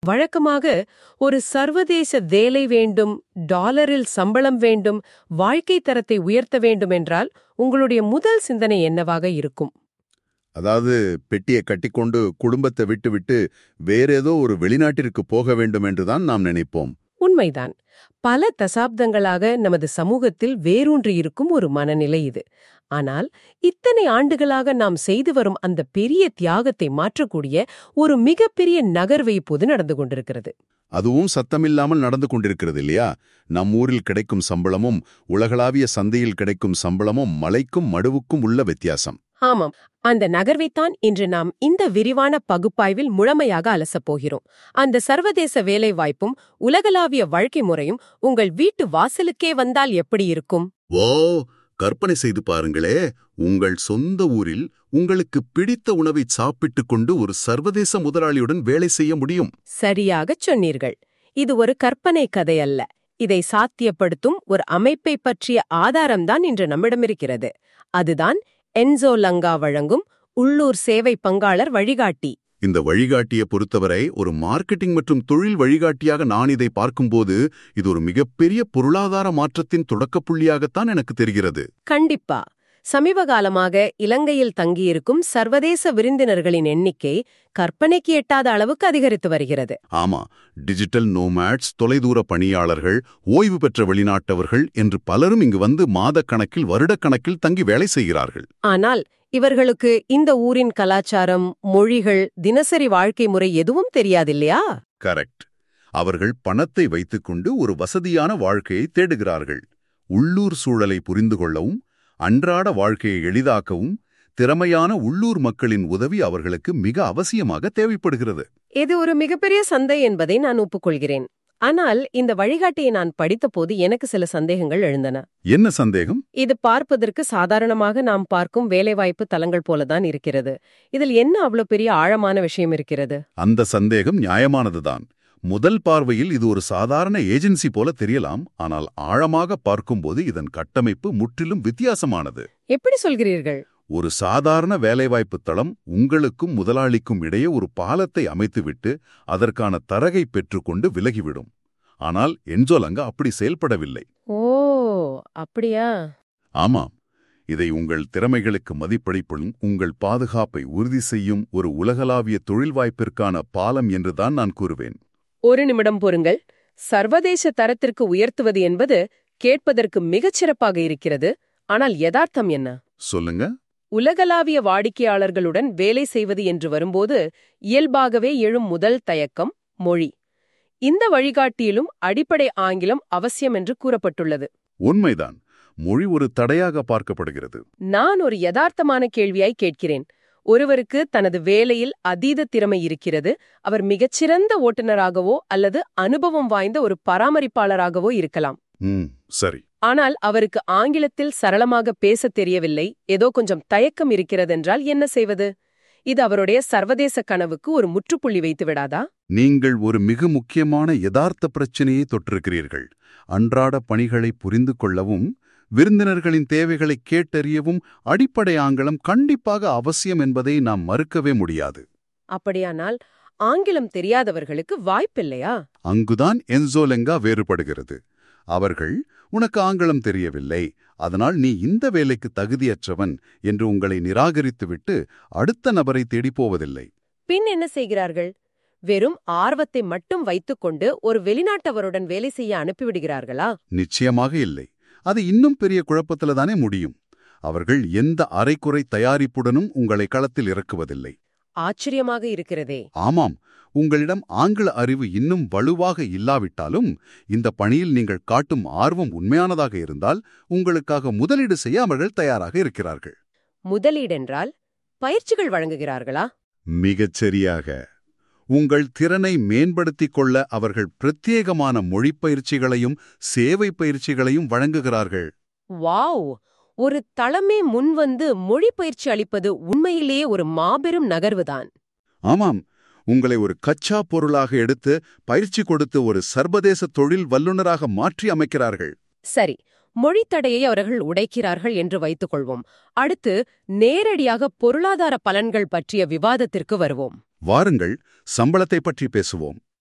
வழக்கமாக ஒரு சர்வதேச வேலை வேண்டும் டாலரில் சம்பளம் வேண்டும் வாழ்க்கை தரத்தை உயர்த்த வேண்டும் என்றால் உங்களுடைய முதல் சிந்தனை என்னவாக இருக்கும் அதாவது பெட்டியை கட்டிக்கொண்டு குடும்பத்தை விட்டுவிட்டு வேறேதோ ஒரு வெளிநாட்டிற்கு போக வேண்டும் என்றுதான் நாம் நினைப்போம் உண்மைதான் பல தசாப்தங்களாக நமது சமூகத்தில் வேரூன்றி இருக்கும் ஒரு மனநிலை இது ஆனால் இத்தனை ஆண்டுகளாக நாம் செய்து வரும் அந்த பெரிய தியாகத்தை மாற்றக்கூடிய ஒரு மிகப்பெரிய நகர்வு இப்போது நடந்து கொண்டிருக்கிறது அதுவும் சத்தமில்லாமல் நடந்து கொண்டிருக்கிறது இல்லையா நம் ஊரில் கிடைக்கும் சம்பளமும் உலகளாவிய சந்தையில் கிடைக்கும் சம்பளமும் மலைக்கும் மடுவுக்கும் உள்ள வித்தியாசம் ஆமாம் அந்த நகர்வைத்தான் இன்று நாம் இந்த விரிவான பகுப்பாய்வில் முழுமையாக அலசப் போகிறோம் அந்த சர்வதேச வேலைவாய்ப்பும் உலகளாவிய வாழ்க்கை முறையும் உங்கள் வீட்டு வாசலுக்கே வந்தால் எப்படி இருக்கும் ஓ கற்பனை செய்து பாருங்களே உங்கள் சொந்த ஊரில் உங்களுக்கு பிடித்த உணவை சாப்பிட்டுக் கொண்டு ஒரு சர்வதேச முதலாளியுடன் வேலை செய்ய முடியும் சரியாகச் சொன்னீர்கள் இது ஒரு கற்பனை கதை அல்ல இதை சாத்தியப்படுத்தும் ஒரு அமைப்பை பற்றிய ஆதாரம்தான் இன்று நம்மிடமிருக்கிறது அதுதான் என்சோ லங்கா வழங்கும் உள்ளூர் சேவை பங்காளர் வழிகாட்டி இந்த வழிகாட்டியை பொறுத்தவரை ஒரு மார்க்கெட்டிங் மற்றும் தொழில் வழிகாட்டியாக நான் இதை பார்க்கும்போது இது ஒரு மிகப்பெரிய பொருளாதார மாற்றத்தின் தொடக்கப் புள்ளியாகத்தான் எனக்கு தெரிகிறது கண்டிப்பா சமீப காலமாக இலங்கையில் தங்கியிருக்கும் சர்வதேச விருந்தினர்களின் எண்ணிக்கை கற்பனைக்கு எட்டாத அளவுக்கு அதிகரித்து வருகிறது ஆமா டிஜிட்டல் நோமேட்ஸ் தொலைதூர பணியாளர்கள் ஓய்வு பெற்ற வெளிநாட்டவர்கள் என்று பலரும் இங்கு வந்து மாதக்கணக்கில் வருடக்கணக்கில் தங்கி வேலை செய்கிறார்கள் ஆனால் இவர்களுக்கு இந்த ஊரின் கலாச்சாரம் மொழிகள் தினசரி வாழ்க்கை முறை எதுவும் தெரியாதில்லையா கரெக்ட் அவர்கள் பணத்தை வைத்துக்கொண்டு ஒரு வசதியான வாழ்க்கையை தேடுகிறார்கள் உள்ளூர் சூழலை புரிந்து கொள்ளவும் அன்றாட வாழ்க்கையை எளிதாக்கவும் திறமையான உள்ளூர் மக்களின் உதவி அவர்களுக்கு மிக அவசியமாக தேவைப்படுகிறது இது ஒரு மிகப்பெரிய சந்தை என்பதை நான் ஒப்புக்கொள்கிறேன் ஆனால் இந்த வழிகாட்டியை நான் படித்தபோது எனக்கு சில சந்தேகங்கள் எழுந்தன என்ன சந்தேகம் இது பார்ப்பதற்கு சாதாரணமாக நாம் பார்க்கும் வேலைவாய்ப்பு தலங்கள் போலதான் இருக்கிறது இதில் என்ன அவ்வளவு பெரிய ஆழமான விஷயம் இருக்கிறது அந்த சந்தேகம் நியாயமானதுதான் முதல் பார்வையில் இது ஒரு சாதாரண ஏஜென்சி போல தெரியலாம் ஆனால் ஆழமாக பார்க்கும்போது இதன் கட்டமைப்பு முற்றிலும் வித்தியாசமானது எப்படி சொல்கிறீர்கள் ஒரு சாதாரண வேலைவாய்ப்பு தளம் உங்களுக்கும் முதலாளிக்கும் இடையே ஒரு பாலத்தை அமைத்துவிட்டு அதற்கான தரகை பெற்றுக்கொண்டு விலகிவிடும் ஆனால் என்ஜோலங்க அப்படி செயல்படவில்லை ஓ அப்படியா ஆமாம் இதை உங்கள் திறமைகளுக்கு மதிப்பளிப்பதும் உங்கள் பாதுகாப்பை உறுதி செய்யும் ஒரு உலகளாவிய தொழில் வாய்ப்பிற்கான பாலம் என்றுதான் நான் கூறுவேன் ஒரு நிமிடம் பொறுங்கள் சர்வதேச தரத்திற்கு உயர்த்துவது என்பது கேட்பதற்கு மிகச் சிறப்பாக இருக்கிறது ஆனால் யதார்த்தம் என்ன சொல்லுங்க உலகளாவிய வாடிக்கையாளர்களுடன் வேலை செய்வது என்று வரும்போது இயல்பாகவே எழும் முதல் தயக்கம் மொழி இந்த வழிகாட்டியிலும் அடிப்படை ஆங்கிலம் அவசியம் என்று கூறப்பட்டுள்ளது உண்மைதான் மொழி ஒரு தடையாக பார்க்கப்படுகிறது நான் ஒரு யதார்த்தமான கேள்வியாய் கேட்கிறேன் ஒருவருக்கு தனது வேலையில் அதீத திறமை இருக்கிறது அவர் மிகச்சிறந்த ஓட்டுநராகவோ அல்லது அனுபவம் வாய்ந்த ஒரு பராமரிப்பாளராகவோ இருக்கலாம் ம் சரி ஆனால் அவருக்கு ஆங்கிலத்தில் சரளமாக பேசத் தெரியவில்லை ஏதோ கொஞ்சம் தயக்கம் இருக்கிறதென்றால் என்ன செய்வது இது அவருடைய சர்வதேச கனவுக்கு ஒரு முற்றுப்புள்ளி வைத்து விடாதா நீங்கள் ஒரு மிக முக்கியமான யதார்த்த பிரச்சனையை தொற்றிருக்கிறீர்கள் அன்றாட பணிகளை புரிந்து கொள்ளவும் விருந்தினர்களின் தேவைகளை கேட்டறியவும் அடிப்படை ஆங்கிலம் கண்டிப்பாக அவசியம் என்பதை நாம் மறுக்கவே முடியாது அப்படியானால் ஆங்கிலம் தெரியாதவர்களுக்கு வாய்ப்பில்லையா அங்குதான் என்சோலெங்கா வேறுபடுகிறது அவர்கள் உனக்கு ஆங்கிலம் தெரியவில்லை அதனால் நீ இந்த வேலைக்கு தகுதியற்றவன் என்று உங்களை நிராகரித்துவிட்டு அடுத்த நபரை தேடிப் போவதில்லை பின் என்ன செய்கிறார்கள் வெறும் ஆர்வத்தை மட்டும் வைத்துக்கொண்டு ஒரு வெளிநாட்டவருடன் வேலை செய்ய அனுப்பிவிடுகிறார்களா நிச்சயமாக இல்லை அது இன்னும் பெரிய குழப்பத்துல தானே முடியும் அவர்கள் எந்த அரைக்குறை தயாரிப்புடனும் உங்களை களத்தில் இறக்குவதில்லை ஆச்சரியமாக இருக்கிறதே ஆமாம் உங்களிடம் ஆங்கில அறிவு இன்னும் வலுவாக இல்லாவிட்டாலும் இந்த பணியில் நீங்கள் காட்டும் ஆர்வம் உண்மையானதாக இருந்தால் உங்களுக்காக முதலீடு செய்ய அவர்கள் தயாராக இருக்கிறார்கள் முதலீடென்றால் பயிற்சிகள் வழங்குகிறார்களா மிகச் சரியாக உங்கள் திறனை மேம்படுத்திக் கொள்ள அவர்கள் பிரத்யேகமான மொழிப் பயிற்சிகளையும் சேவை பயிற்சிகளையும் வழங்குகிறார்கள் வாவ் ஒரு தளமே முன்வந்து மொழி பயிற்சி அளிப்பது உண்மையிலேயே ஒரு மாபெரும் நகர்வுதான் ஆமாம் உங்களை ஒரு கச்சா பொருளாக எடுத்து பயிற்சி கொடுத்து ஒரு சர்வதேச தொழில் வல்லுநராக மாற்றி அமைக்கிறார்கள் சரி மொழித் தடையை அவர்கள் உடைக்கிறார்கள் என்று வைத்துக் கொள்வோம் அடுத்து நேரடியாக பொருளாதார பலன்கள் பற்றிய விவாதத்திற்கு வருவோம் வாருங்கள் சம்பளத்தை பற்றி பேசுவோம்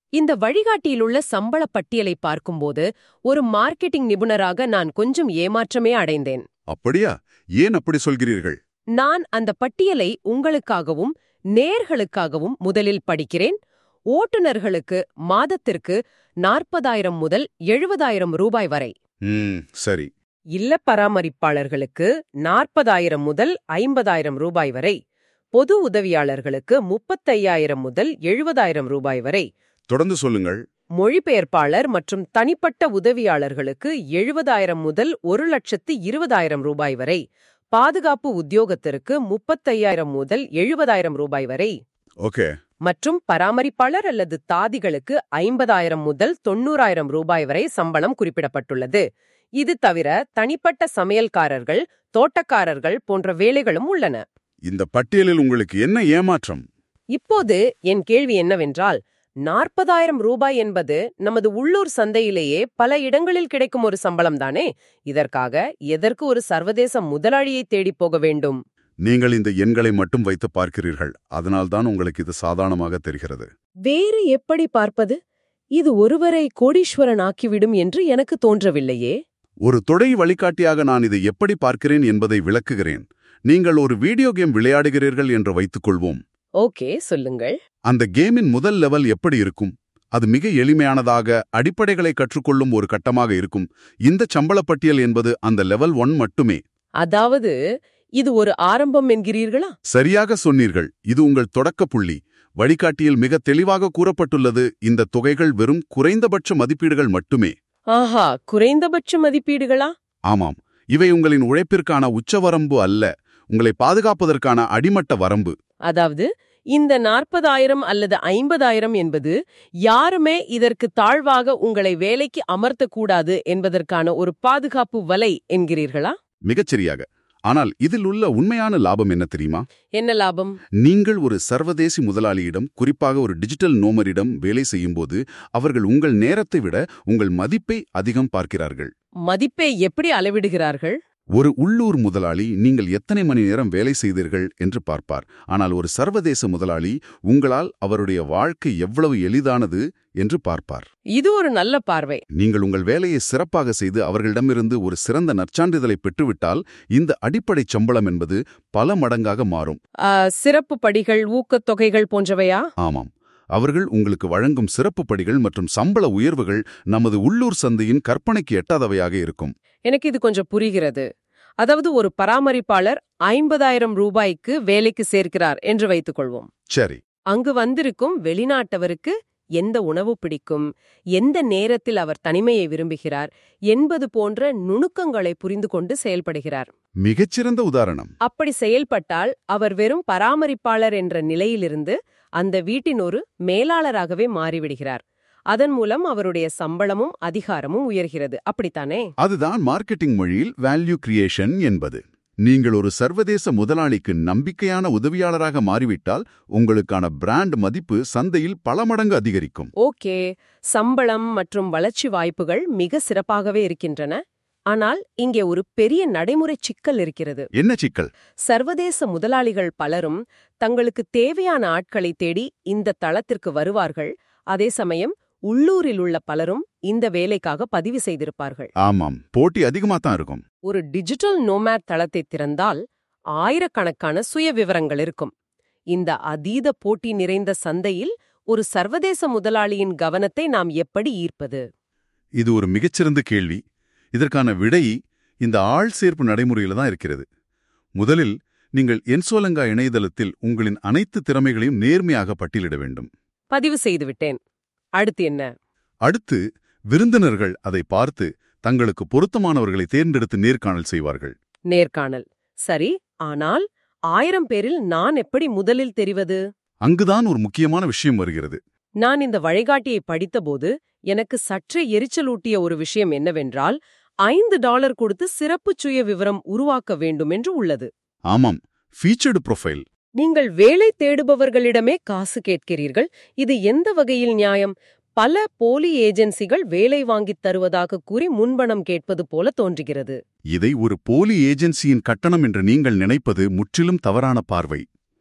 இந்த வழிகாட்டியிலுள்ள சம்பள பட்டியலை பார்க்கும்போது ஒரு மார்க்கெட்டிங் நிபுணராக நான் கொஞ்சம் ஏமாற்றமே அடைந்தேன் அப்படியா ஏன் அப்படி சொல்கிறீர்கள் நான் அந்த பட்டியலை உங்களுக்காகவும் நேர்களுக்காகவும் முதலில் படிக்கிறேன் ஓட்டுநர்களுக்கு மாதத்திற்கு நாற்பதாயிரம் முதல் எழுபதாயிரம் ரூபாய் வரை ம் சரி இல்ல பராமரிப்பாளர்களுக்கு நாற்பதாயிரம் முதல் ஐம்பதாயிரம் ரூபாய் வரை பொது உதவியாளர்களுக்கு முப்பத்தையாயிரம் முதல் எழுபதாயிரம் ரூபாய் வரை தொடர்ந்து சொல்லுங்கள் மொழிபெயர்ப்பாளர் மற்றும் தனிப்பட்ட உதவியாளர்களுக்கு எழுபதாயிரம் முதல் ஒரு லட்சத்து இருபதாயிரம் ரூபாய் வரை பாதுகாப்பு உத்தியோகத்திற்கு முப்பத்தையாயிரம் முதல் எழுபதாயிரம் ரூபாய் வரை ஓகே மற்றும் பராமரிப்பாளர் அல்லது தாதிகளுக்கு ஐம்பதாயிரம் முதல் தொண்ணூறாயிரம் ரூபாய் வரை சம்பளம் குறிப்பிடப்பட்டுள்ளது இது தவிர தனிப்பட்ட சமையல்காரர்கள் தோட்டக்காரர்கள் போன்ற வேலைகளும் உள்ளன இந்த பட்டியலில் உங்களுக்கு என்ன ஏமாற்றம் இப்போது என் கேள்வி என்னவென்றால் நாற்பதாயிரம் ரூபாய் என்பது நமது உள்ளூர் சந்தையிலேயே பல இடங்களில் கிடைக்கும் ஒரு சம்பளம் தானே இதற்காக எதற்கு ஒரு சர்வதேச முதலாளியை தேடிப் போக வேண்டும் நீங்கள் இந்த எண்களை மட்டும் வைத்து பார்க்கிறீர்கள் அதனால்தான் உங்களுக்கு இது சாதாரணமாக தெரிகிறது வேறு எப்படி பார்ப்பது இது ஒருவரை கோடீஸ்வரன் ஆக்கிவிடும் என்று எனக்கு தோன்றவில்லையே ஒரு தொடை வழிகாட்டியாக நான் இதை எப்படி பார்க்கிறேன் என்பதை விளக்குகிறேன் நீங்கள் ஒரு வீடியோ கேம் விளையாடுகிறீர்கள் என்று வைத்துக்கொள்வோம் ஓகே சொல்லுங்கள் அந்த கேமின் முதல் லெவல் எப்படி இருக்கும் அது மிக எளிமையானதாக அடிப்படைகளை கற்றுக்கொள்ளும் ஒரு கட்டமாக இருக்கும் இந்த சம்பளப் பட்டியல் என்பது அந்த லெவல் ஒன் மட்டுமே அதாவது இது ஒரு ஆரம்பம் என்கிறீர்களா சரியாக சொன்னீர்கள் இது உங்கள் தொடக்க புள்ளி வழிகாட்டியில் மிக தெளிவாக கூறப்பட்டுள்ளது இந்த தொகைகள் வெறும் குறைந்தபட்ச மதிப்பீடுகள் மட்டுமே ஆஹா குறைந்தபட்ச மதிப்பீடுகளா ஆமாம் இவை உங்களின் உழைப்பிற்கான உச்சவரம்பு அல்ல உங்களை பாதுகாப்பதற்கான அடிமட்ட வரம்பு அதாவது இந்த நாற்பதாயிரம் அல்லது ஐம்பதாயிரம் என்பது யாருமே இதற்கு தாழ்வாக உங்களை வேலைக்கு அமர்த்தக்கூடாது என்பதற்கான ஒரு பாதுகாப்பு வலை என்கிறீர்களா மிகச்சரியாக ஆனால் இதில் உள்ள உண்மையான லாபம் என்ன தெரியுமா என்ன லாபம் நீங்கள் ஒரு சர்வதேசி முதலாளியிடம் குறிப்பாக ஒரு டிஜிட்டல் நோமரிடம் வேலை செய்யும்போது அவர்கள் உங்கள் நேரத்தை விட உங்கள் மதிப்பை அதிகம் பார்க்கிறார்கள் மதிப்பை எப்படி அளவிடுகிறார்கள் ஒரு உள்ளூர் முதலாளி நீங்கள் எத்தனை மணி நேரம் வேலை செய்தீர்கள் என்று பார்ப்பார் ஆனால் ஒரு சர்வதேச முதலாளி உங்களால் அவருடைய வாழ்க்கை எவ்வளவு எளிதானது என்று பார்ப்பார் இது ஒரு நல்ல பார்வை நீங்கள் உங்கள் வேலையை சிறப்பாக செய்து அவர்களிடமிருந்து ஒரு சிறந்த நற்சான்றிதழை பெற்றுவிட்டால் இந்த அடிப்படை சம்பளம் என்பது பல மடங்காக மாறும் ஆ, சிறப்பு படிகள் ஊக்கத்தொகைகள் போன்றவையா ஆமாம் அவர்கள் உங்களுக்கு வழங்கும் சிறப்பு படிகள் மற்றும் சம்பள உயர்வுகள் நமது உள்ளூர் சந்தையின் கற்பனைக்கு எட்டாதவையாக இருக்கும் எனக்கு இது கொஞ்சம் புரிகிறது அதாவது ஒரு பராமரிப்பாளர் ஐம்பதாயிரம் ரூபாய்க்கு வேலைக்கு சேர்க்கிறார் என்று வைத்துக்கொள்வோம் சரி அங்கு வந்திருக்கும் வெளிநாட்டவருக்கு எந்த உணவு பிடிக்கும் எந்த நேரத்தில் அவர் தனிமையை விரும்புகிறார் என்பது போன்ற நுணுக்கங்களை புரிந்து கொண்டு செயல்படுகிறார் மிகச்சிறந்த உதாரணம் அப்படி செயல்பட்டால் அவர் வெறும் பராமரிப்பாளர் என்ற நிலையிலிருந்து அந்த வீட்டின் ஒரு மேலாளராகவே மாறிவிடுகிறார் அதன் மூலம் அவருடைய சம்பளமும் அதிகாரமும் உயர்கிறது அப்படித்தானே அதுதான் மார்க்கெட்டிங் மொழியில் வேல்யூ கிரியேஷன் என்பது நீங்கள் ஒரு சர்வதேச முதலாளிக்கு நம்பிக்கையான உதவியாளராக மாறிவிட்டால் உங்களுக்கான பிராண்ட் மதிப்பு சந்தையில் பல மடங்கு அதிகரிக்கும் ஓகே சம்பளம் மற்றும் வளர்ச்சி வாய்ப்புகள் மிக சிறப்பாகவே இருக்கின்றன ஆனால் இங்கே ஒரு பெரிய நடைமுறை சிக்கல் இருக்கிறது என்ன சிக்கல் சர்வதேச முதலாளிகள் பலரும் தங்களுக்கு தேவையான ஆட்களை தேடி இந்த தளத்திற்கு வருவார்கள் அதே சமயம் உள்ளூரில் உள்ள பலரும் இந்த வேலைக்காக பதிவு செய்திருப்பார்கள் ஆமாம் போட்டி அதிகமா தான் இருக்கும் ஒரு டிஜிட்டல் நோமேட் தளத்தை திறந்தால் ஆயிரக்கணக்கான சுய விவரங்கள் இருக்கும் இந்த அதீத போட்டி நிறைந்த சந்தையில் ஒரு சர்வதேச முதலாளியின் கவனத்தை நாம் எப்படி ஈர்ப்பது இது ஒரு மிகச்சிறந்த கேள்வி இதற்கான விடை இந்த ஆள் சேர்ப்பு நடைமுறையில தான் இருக்கிறது முதலில் நீங்கள் என்சோலங்கா இணையதளத்தில் உங்களின் அனைத்து திறமைகளையும் நேர்மையாக பட்டியலிட வேண்டும் பதிவு செய்துவிட்டேன் அடுத்து என்ன அடுத்து விருந்தினர்கள் அதை பார்த்து தங்களுக்கு பொருத்தமானவர்களை தேர்ந்தெடுத்து நேர்காணல் செய்வார்கள் நேர்காணல் சரி ஆனால் ஆயிரம் பேரில் நான் எப்படி முதலில் தெரிவது அங்குதான் ஒரு முக்கியமான விஷயம் வருகிறது நான் இந்த வழிகாட்டியை படித்தபோது எனக்கு சற்றே எரிச்சலூட்டிய ஒரு விஷயம் என்னவென்றால் ஐந்து டாலர் கொடுத்து சிறப்பு சுய விவரம் உருவாக்க வேண்டும் என்று உள்ளது ஆமாம் ஃபீச்சர்டு ப்ரொஃபைல் நீங்கள் வேலை தேடுபவர்களிடமே காசு கேட்கிறீர்கள் இது எந்த வகையில் நியாயம் பல போலி ஏஜென்சிகள் வேலை வாங்கித் தருவதாக கூறி முன்பணம் கேட்பது போல தோன்றுகிறது இதை ஒரு போலி ஏஜென்சியின் கட்டணம் என்று நீங்கள் நினைப்பது முற்றிலும் தவறான பார்வை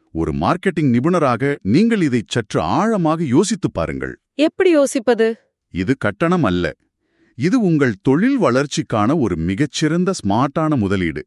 ஒரு மார்க்கெட்டிங் நிபுணராக நீங்கள் இதை சற்று ஆழமாக யோசித்துப் பாருங்கள் எப்படி யோசிப்பது இது கட்டணம் அல்ல இது உங்கள் தொழில் வளர்ச்சிக்கான ஒரு மிகச்சிறந்த ஸ்மார்ட்டான முதலீடு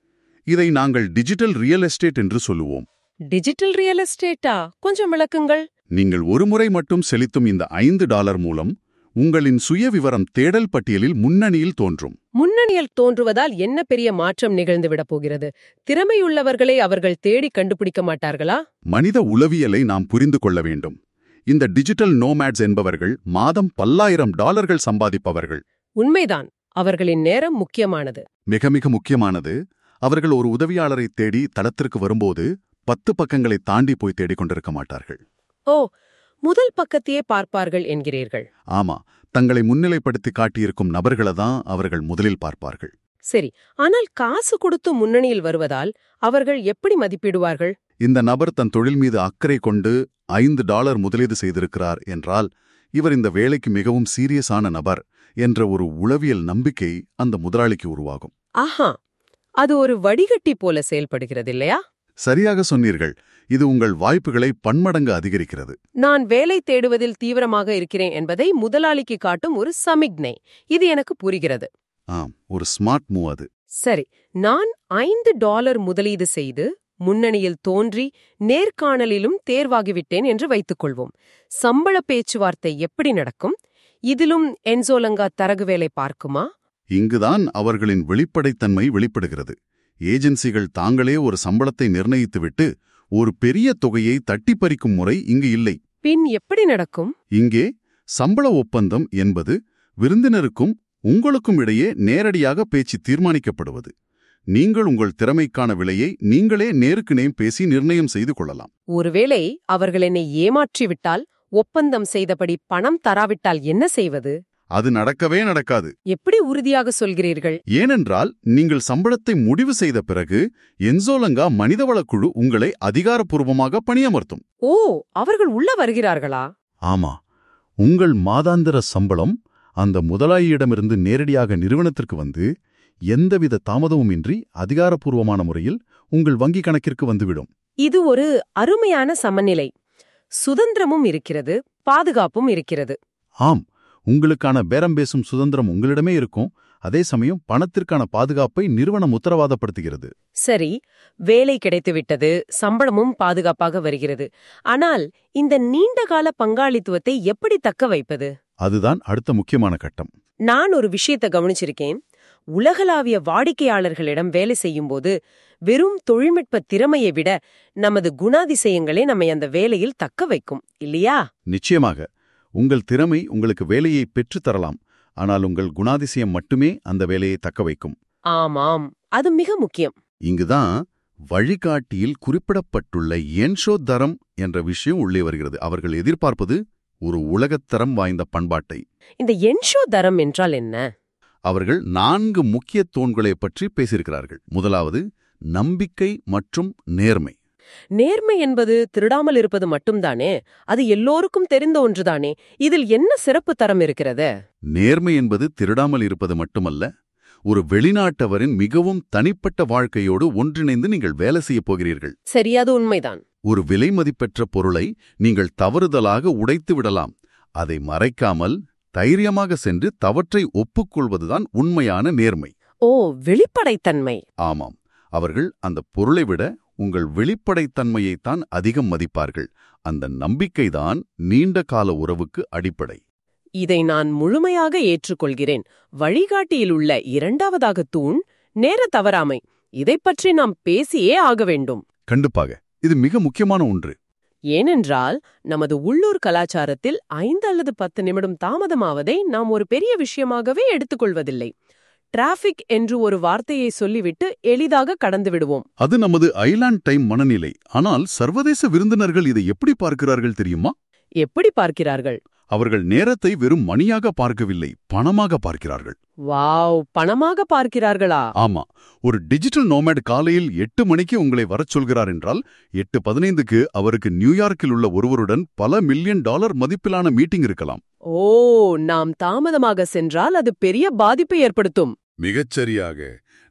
இதை நாங்கள் டிஜிட்டல் ரியல் எஸ்டேட் என்று சொல்லுவோம் டிஜிட்டல் ரியல் எஸ்டேட்டா கொஞ்சம் விளக்குங்கள் நீங்கள் ஒருமுறை மட்டும் செலுத்தும் இந்த ஐந்து டாலர் மூலம் உங்களின் சுயவிவரம் தேடல் பட்டியலில் முன்னணியில் தோன்றும் முன்னணியில் தோன்றுவதால் என்ன பெரிய மாற்றம் நிகழ்ந்துவிடப் போகிறது திறமையுள்ளவர்களை அவர்கள் தேடி கண்டுபிடிக்க மாட்டார்களா மனித உளவியலை நாம் புரிந்து கொள்ள வேண்டும் இந்த டிஜிட்டல் நோமேட்ஸ் என்பவர்கள் மாதம் பல்லாயிரம் டாலர்கள் சம்பாதிப்பவர்கள் உண்மைதான் அவர்களின் நேரம் முக்கியமானது மிக மிக முக்கியமானது அவர்கள் ஒரு உதவியாளரை தேடி தளத்திற்கு வரும்போது பத்து பக்கங்களை தாண்டி போய் தேடிக் கொண்டிருக்க மாட்டார்கள் ஓ முதல் பக்கத்தையே பார்ப்பார்கள் என்கிறீர்கள் ஆமா தங்களை முன்னிலைப்படுத்தி காட்டியிருக்கும் நபர்களை தான் அவர்கள் முதலில் பார்ப்பார்கள் சரி ஆனால் காசு கொடுத்து முன்னணியில் வருவதால் அவர்கள் எப்படி மதிப்பிடுவார்கள் இந்த நபர் தன் தொழில் மீது அக்கறை கொண்டு ஐந்து டாலர் முதலீடு செய்திருக்கிறார் என்றால் இவர் இந்த வேலைக்கு மிகவும் சீரியஸான நபர் என்ற ஒரு உளவியல் நம்பிக்கை அந்த முதலாளிக்கு உருவாகும் ஆஹா அது ஒரு வடிகட்டி போல செயல்படுகிறது இல்லையா சரியாக சொன்னீர்கள் இது உங்கள் வாய்ப்புகளை பன்மடங்கு அதிகரிக்கிறது நான் வேலை தேடுவதில் தீவிரமாக இருக்கிறேன் என்பதை முதலாளிக்கு காட்டும் ஒரு சமிக்ஞை இது எனக்கு புரிகிறது ஆம் ஒரு ஸ்மார்ட் மூவ் அது சரி நான் ஐந்து டாலர் முதலீடு செய்து முன்னணியில் தோன்றி நேர்காணலிலும் தேர்வாகிவிட்டேன் என்று வைத்துக்கொள்வோம் சம்பள பேச்சுவார்த்தை எப்படி நடக்கும் இதிலும் என்சோலங்கா தரகு வேலை பார்க்குமா இங்குதான் அவர்களின் வெளிப்படைத்தன்மை வெளிப்படுகிறது ஏஜென்சிகள் தாங்களே ஒரு சம்பளத்தை நிர்ணயித்துவிட்டு ஒரு பெரிய தொகையை தட்டிப் பறிக்கும் முறை இங்கு இல்லை பின் எப்படி நடக்கும் இங்கே சம்பள ஒப்பந்தம் என்பது விருந்தினருக்கும் உங்களுக்கும் இடையே நேரடியாக பேச்சு தீர்மானிக்கப்படுவது நீங்கள் உங்கள் திறமைக்கான விலையை நீங்களே நேருக்கு நேம் பேசி நிர்ணயம் செய்து கொள்ளலாம் ஒருவேளை அவர்கள் என்னை ஏமாற்றிவிட்டால் ஒப்பந்தம் செய்தபடி பணம் தராவிட்டால் என்ன செய்வது அது நடக்கவே நடக்காது எப்படி உறுதியாக சொல்கிறீர்கள் ஏனென்றால் நீங்கள் சம்பளத்தை முடிவு செய்த பிறகு என்சோலங்கா மனிதவளக்குழு உங்களை அதிகாரப்பூர்வமாக பணியமர்த்தும் ஓ அவர்கள் உள்ள வருகிறார்களா ஆமா உங்கள் மாதாந்திர சம்பளம் அந்த முதலாளியிடமிருந்து நேரடியாக நிறுவனத்திற்கு வந்து எந்தவித தாமதமுமின்றி அதிகாரப்பூர்வமான முறையில் உங்கள் வங்கி கணக்கிற்கு வந்துவிடும் இது ஒரு அருமையான சமநிலை சுதந்திரமும் இருக்கிறது பாதுகாப்பும் இருக்கிறது ஆம் உங்களுக்கான பேரம் பேசும் சுதந்திரம் உங்களிடமே இருக்கும் அதே சமயம் பணத்திற்கான பாதுகாப்பை நிறுவனம் உத்தரவாதப்படுத்துகிறது சரி வேலை கிடைத்துவிட்டது சம்பளமும் பாதுகாப்பாக வருகிறது ஆனால் இந்த நீண்டகால பங்காளித்துவத்தை எப்படி தக்க வைப்பது அதுதான் அடுத்த முக்கியமான கட்டம் நான் ஒரு விஷயத்தை கவனிச்சிருக்கேன் உலகளாவிய வாடிக்கையாளர்களிடம் வேலை செய்யும்போது வெறும் தொழில்நுட்ப திறமையை விட நமது குணாதிசயங்களே நம்மை அந்த வேலையில் தக்க வைக்கும் இல்லையா நிச்சயமாக உங்கள் திறமை உங்களுக்கு வேலையை பெற்றுத் தரலாம் ஆனால் உங்கள் குணாதிசயம் மட்டுமே அந்த வேலையை தக்க வைக்கும் ஆமாம் அது மிக முக்கியம் இங்குதான் வழிகாட்டியில் குறிப்பிடப்பட்டுள்ள என்ஷோ தரம் என்ற விஷயம் உள்ளே வருகிறது அவர்கள் எதிர்பார்ப்பது ஒரு உலகத்தரம் வாய்ந்த பண்பாட்டை இந்த என்ஷோ தரம் என்றால் என்ன அவர்கள் நான்கு முக்கிய தூண்களைப் பற்றி பேசியிருக்கிறார்கள் முதலாவது நம்பிக்கை மற்றும் நேர்மை நேர்மை என்பது திருடாமல் இருப்பது மட்டும்தானே அது எல்லோருக்கும் தெரிந்த ஒன்றுதானே இதில் என்ன சிறப்பு தரம் இருக்கிறது நேர்மை என்பது திருடாமல் இருப்பது மட்டுமல்ல ஒரு வெளிநாட்டவரின் மிகவும் தனிப்பட்ட வாழ்க்கையோடு ஒன்றிணைந்து நீங்கள் வேலை செய்யப் போகிறீர்கள் சரி அது உண்மைதான் ஒரு விலை மதிப்பெற்ற பொருளை நீங்கள் தவறுதலாக உடைத்து விடலாம் அதை மறைக்காமல் தைரியமாக சென்று தவற்றை ஒப்புக்கொள்வதுதான் உண்மையான நேர்மை ஓ வெளிப்படைத்தன்மை ஆமாம் அவர்கள் அந்த பொருளை விட உங்கள் வெளிப்படைத்தன்மையைத்தான் அதிகம் மதிப்பார்கள் அந்த நம்பிக்கைதான் நீண்ட கால உறவுக்கு அடிப்படை இதை நான் முழுமையாக ஏற்றுக்கொள்கிறேன் வழிகாட்டியில் உள்ள இரண்டாவதாக தூண் நேர தவறாமை இதைப் பற்றி நாம் பேசியே ஆக வேண்டும் கண்டிப்பாக இது மிக முக்கியமான ஒன்று ஏனென்றால் நமது உள்ளூர் கலாச்சாரத்தில் ஐந்து அல்லது பத்து நிமிடம் தாமதமாவதை நாம் ஒரு பெரிய விஷயமாகவே எடுத்துக்கொள்வதில்லை டிராஃபிக் என்று ஒரு வார்த்தையை சொல்லிவிட்டு எளிதாக கடந்து விடுவோம் அது நமது ஐலாண்ட் டைம் மனநிலை ஆனால் சர்வதேச விருந்தினர்கள் இதை எப்படி பார்க்கிறார்கள் தெரியுமா எப்படி பார்க்கிறார்கள் அவர்கள் நேரத்தை வெறும் மணியாக பார்க்கவில்லை பணமாக பார்க்கிறார்கள் வாவ் பணமாக பார்க்கிறார்களா ஆமா ஒரு டிஜிட்டல் நோமேட் காலையில் எட்டு மணிக்கு உங்களை வரச் சொல்கிறார் என்றால் எட்டு பதினைந்துக்கு அவருக்கு நியூயார்க்கில் உள்ள ஒருவருடன் பல மில்லியன் டாலர் மதிப்பிலான மீட்டிங் இருக்கலாம் ஓ நாம் தாமதமாக சென்றால் அது பெரிய பாதிப்பை ஏற்படுத்தும் மிகச்சரியாக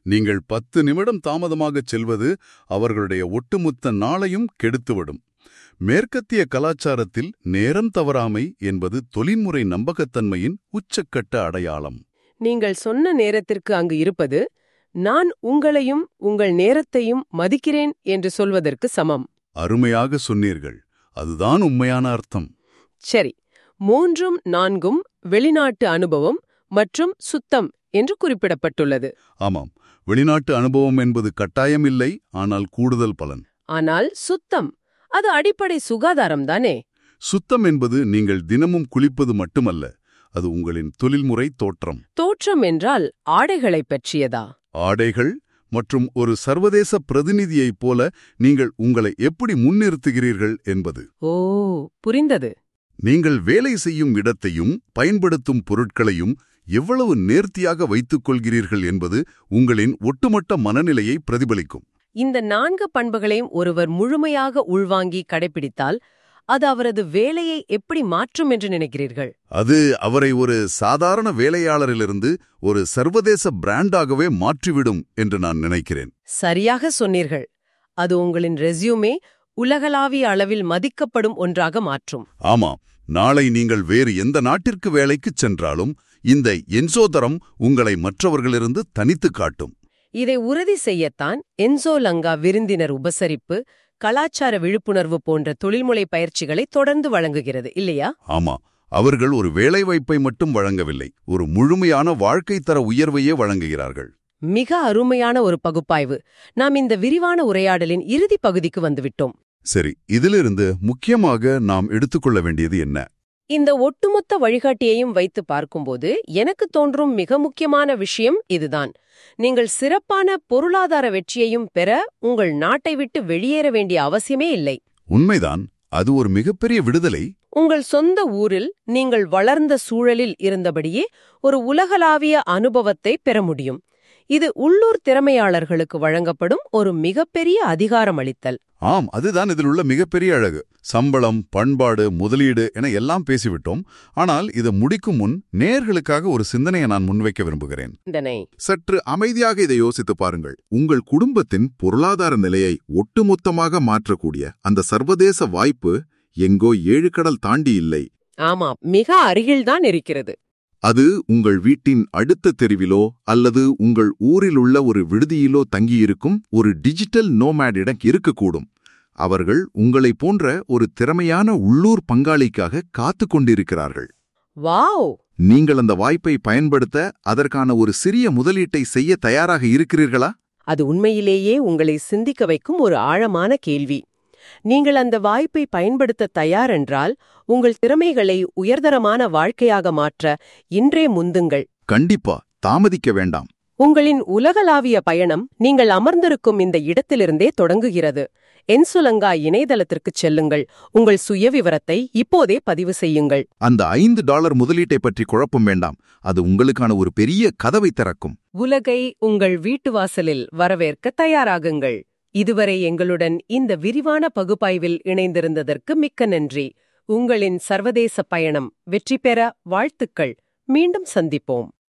நீங்கள் பத்து நிமிடம் தாமதமாகச் செல்வது அவர்களுடைய ஒட்டுமொத்த நாளையும் கெடுத்துவிடும் மேற்கத்திய கலாச்சாரத்தில் நேரம் தவறாமை என்பது தொழில்முறை நம்பகத்தன்மையின் உச்சக்கட்ட அடையாளம் நீங்கள் சொன்ன நேரத்திற்கு அங்கு இருப்பது நான் உங்களையும் உங்கள் நேரத்தையும் மதிக்கிறேன் என்று சொல்வதற்கு சமம் அருமையாக சொன்னீர்கள் அதுதான் உண்மையான அர்த்தம் சரி மூன்றும் நான்கும் வெளிநாட்டு அனுபவம் மற்றும் சுத்தம் என்று குறிப்பிடப்பட்டுள்ளது ஆமாம் வெளிநாட்டு அனுபவம் என்பது கட்டாயமில்லை ஆனால் கூடுதல் பலன் ஆனால் சுத்தம் அது அடிப்படை சுகாதாரம் தானே சுத்தம் என்பது நீங்கள் தினமும் குளிப்பது மட்டுமல்ல அது உங்களின் தொழில்முறை தோற்றம் தோற்றம் என்றால் ஆடைகளைப் பற்றியதா ஆடைகள் மற்றும் ஒரு சர்வதேச பிரதிநிதியைப் போல நீங்கள் உங்களை எப்படி முன்னிறுத்துகிறீர்கள் என்பது ஓ புரிந்தது நீங்கள் வேலை செய்யும் இடத்தையும் பயன்படுத்தும் பொருட்களையும் எவ்வளவு நேர்த்தியாக வைத்துக் கொள்கிறீர்கள் என்பது உங்களின் ஒட்டுமொத்த மனநிலையை பிரதிபலிக்கும் இந்த நான்கு பண்புகளையும் ஒருவர் முழுமையாக உள்வாங்கி கடைபிடித்தால் அது அவரது வேலையை எப்படி மாற்றும் என்று நினைக்கிறீர்கள் அது அவரை ஒரு சாதாரண வேலையாளரிலிருந்து ஒரு சர்வதேச பிராண்டாகவே மாற்றிவிடும் என்று நான் நினைக்கிறேன் சரியாக சொன்னீர்கள் அது உங்களின் ரெஸ்யூமே உலகளாவிய அளவில் மதிக்கப்படும் ஒன்றாக மாற்றும் ஆமாம் நாளை நீங்கள் வேறு எந்த நாட்டிற்கு வேலைக்குச் சென்றாலும் இந்த என்சோதரம் உங்களை மற்றவர்களிலிருந்து தனித்துக் காட்டும் இதை உறுதி செய்யத்தான் என்சோ லங்கா விருந்தினர் உபசரிப்பு கலாச்சார விழிப்புணர்வு போன்ற தொழில்முறை பயிற்சிகளை தொடர்ந்து வழங்குகிறது இல்லையா ஆமா அவர்கள் ஒரு வேலைவாய்ப்பை மட்டும் வழங்கவில்லை ஒரு முழுமையான வாழ்க்கை தர உயர்வையே வழங்குகிறார்கள் மிக அருமையான ஒரு பகுப்பாய்வு நாம் இந்த விரிவான உரையாடலின் இறுதி பகுதிக்கு வந்துவிட்டோம் சரி இதிலிருந்து முக்கியமாக நாம் எடுத்துக்கொள்ள வேண்டியது என்ன இந்த ஒட்டுமொத்த வழிகாட்டியையும் வைத்து பார்க்கும்போது எனக்கு தோன்றும் மிக முக்கியமான விஷயம் இதுதான் நீங்கள் சிறப்பான பொருளாதார வெற்றியையும் பெற உங்கள் நாட்டை விட்டு வெளியேற வேண்டிய அவசியமே இல்லை உண்மைதான் அது ஒரு மிகப்பெரிய விடுதலை உங்கள் சொந்த ஊரில் நீங்கள் வளர்ந்த சூழலில் இருந்தபடியே ஒரு உலகளாவிய அனுபவத்தை பெற முடியும் இது உள்ளூர் திறமையாளர்களுக்கு வழங்கப்படும் ஒரு மிகப்பெரிய அதிகாரமளித்தல் ஆம் அதுதான் இதில் உள்ள மிகப்பெரிய அழகு சம்பளம் பண்பாடு முதலீடு என எல்லாம் பேசிவிட்டோம் ஆனால் இதை முடிக்கும் முன் நேர்களுக்காக ஒரு சிந்தனையை நான் முன்வைக்க விரும்புகிறேன் சிந்தனை சற்று அமைதியாக இதை யோசித்து பாருங்கள் உங்கள் குடும்பத்தின் பொருளாதார நிலையை ஒட்டுமொத்தமாக மாற்றக்கூடிய அந்த சர்வதேச வாய்ப்பு எங்கோ ஏழு கடல் தாண்டி இல்லை ஆமாம் மிக அருகில்தான் இருக்கிறது அது உங்கள் வீட்டின் அடுத்த தெருவிலோ அல்லது உங்கள் ஊரில் உள்ள ஒரு விடுதியிலோ தங்கியிருக்கும் ஒரு டிஜிட்டல் நோமேடிடம் இருக்கக்கூடும் அவர்கள் உங்களை போன்ற ஒரு திறமையான உள்ளூர் பங்காளிக்காக காத்து கொண்டிருக்கிறார்கள் வாவ் நீங்கள் அந்த வாய்ப்பை பயன்படுத்த அதற்கான ஒரு சிறிய முதலீட்டை செய்ய தயாராக இருக்கிறீர்களா அது உண்மையிலேயே உங்களை சிந்திக்க வைக்கும் ஒரு ஆழமான கேள்வி நீங்கள் அந்த வாய்ப்பை பயன்படுத்த தயாரென்றால் உங்கள் திறமைகளை உயர்தரமான வாழ்க்கையாக மாற்ற இன்றே முந்துங்கள் கண்டிப்பா தாமதிக்க வேண்டாம் உங்களின் உலகளாவிய பயணம் நீங்கள் அமர்ந்திருக்கும் இந்த இடத்திலிருந்தே தொடங்குகிறது என்சுலங்கா இணையதளத்திற்குச் செல்லுங்கள் உங்கள் சுயவிவரத்தை இப்போதே பதிவு செய்யுங்கள் அந்த ஐந்து டாலர் முதலீட்டை பற்றி குழப்பம் வேண்டாம் அது உங்களுக்கான ஒரு பெரிய கதவை திறக்கும் உலகை உங்கள் வீட்டு வாசலில் வரவேற்க தயாராகுங்கள் இதுவரை எங்களுடன் இந்த விரிவான பகுப்பாய்வில் இணைந்திருந்ததற்கு மிக்க நன்றி உங்களின் சர்வதேச பயணம் வெற்றி பெற வாழ்த்துக்கள் மீண்டும் சந்திப்போம்